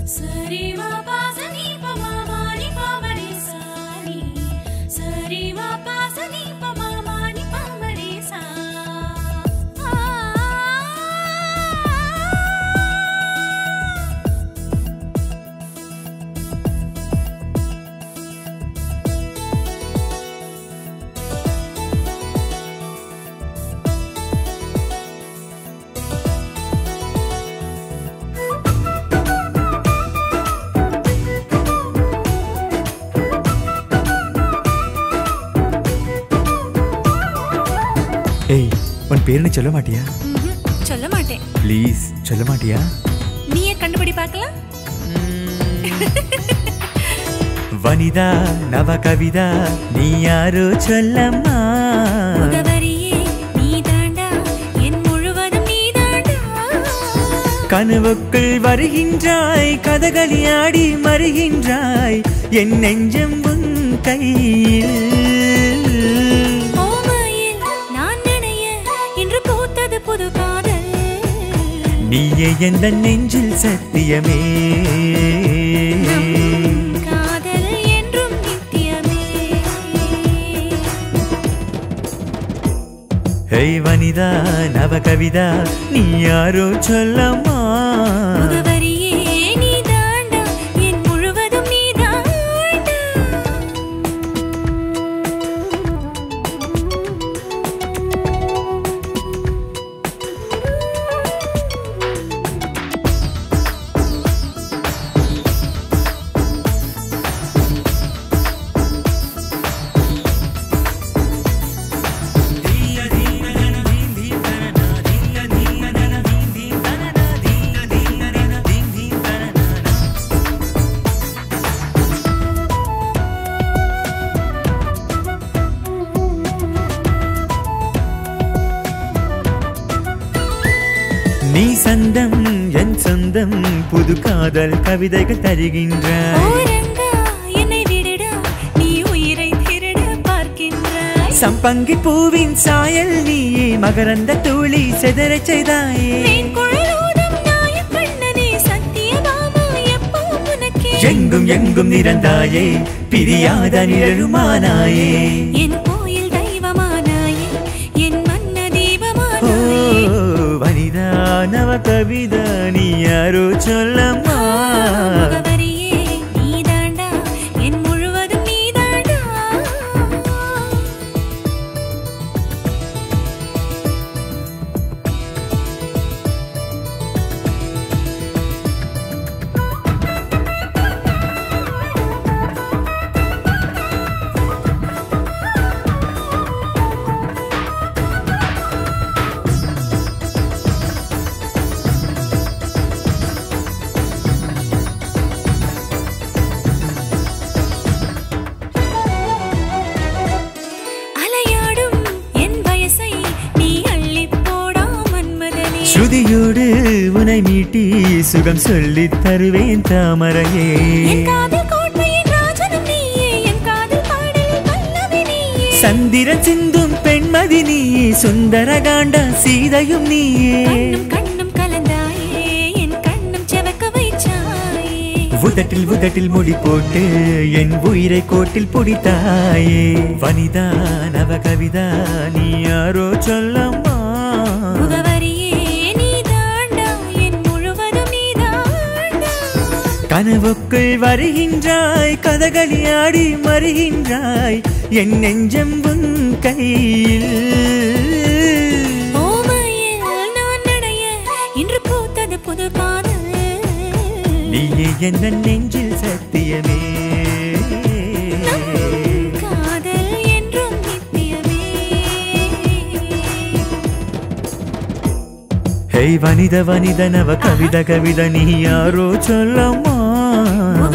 சரி வா பாசனி பமாமானி பாமரே சானி சரி வா பாசனி பமாமானி பாமரே சா ஏய் உன் பேருன்னு சொல்ல மாட்டியா ம்ஹும், சொல்ல மாட்டேன் ப்ளீஸ் சொல்ல மாட்டியா நீயே கண்டுபிடி பார்க்கலாம் வனிதா நவ கவிதா நீ யாரோ சொல்லம்மா முகவரியே நீ தாண்டா என் முழுவதும் நீ தாண்டா கனவுக்குள் வருகின்றாய் கதகளி ஆடி மறுகின்றாய் என் நெஞ்சம் உன் கையில் ஓமையில் நான் நினைய இன்று பூத்தது புது காதல் நீயே எந்த நெஞ்சில் சத்தியமே காதல் என்றும் நித்தியமே ஹே வனிதா நவ கவிதா நீ யாரோ சொல்லம்மா முகவரியே நீ தாண்டா என் முழுவதும் நீ தாண்டா நீ சந்தம் என் சொந்தம் புது காதல் கவிதைகள் தருகின்றாய் ஓரங்கா என்னை விடுடா நீ உயிரை திருட பார்க்கின்றாய் சம்பங்கி பூவின் சாயல் நீயே மகரந்த தூளி செதறச் செய்தாயே தேன் குழலோதும் நியாயக் கண்ணனே சத்தியபாமா எப்பவும் உனக்கே எங்கும் எங்கும் நிறந்தாயே பிரியாத நிழலுமானாயே என் கோயில் தெய்வமானாயே என் மன்ன ஓ தீபமானாயே வனிதா நவ கவிதா நீ யாரோ சொல்லம்மா முகவரியே நீ தாண்டா என் முழுவதும் நீ தாண்டா அலையாடும் என் வயசை நீ அள்ளிப் போடா மன்மதனே ஸ்ருதியோடு உனை மீட்டி சுகம் சொல்லித் தருவேன் தாமரையே என் காதல் கோட்டையின் ராஜனும் நீயே என் காதல் பாடலின் பல்லவி நீயே சந்திரன் சிந்தும் பெண்மதி நீயே சுந்தர காண்டா சீதையும் நீயே கண்ணும் கண்ணும் கலந்தாயே என் கண்ணும் செவக்க வைச்சாயே உதட்டில் உதட்டில் முடி போட்டு என் உயிரை கோட்டில் பிடித்தாயே வனிதா நவ கவிதா நீ யாரோ சொல்லம்மா முகவரியே நீ தாண்டா என் முழுவதும் நீ தாண்டா கனவுக்குள் வருகின்றாய் கதகளி ஆடி மறுகின்றாய் என் நெஞ்சம் உன் கையில் ஓமையில் நான் நடைய இன்று பூத்தது புது காதல் நீயே எந்த நெஞ்சில் சத்தியமே காதல் என்றும் நித்தியமே ஹே வனித வனித நவ கவித கவித நீ யாரோ சொல்லம்மா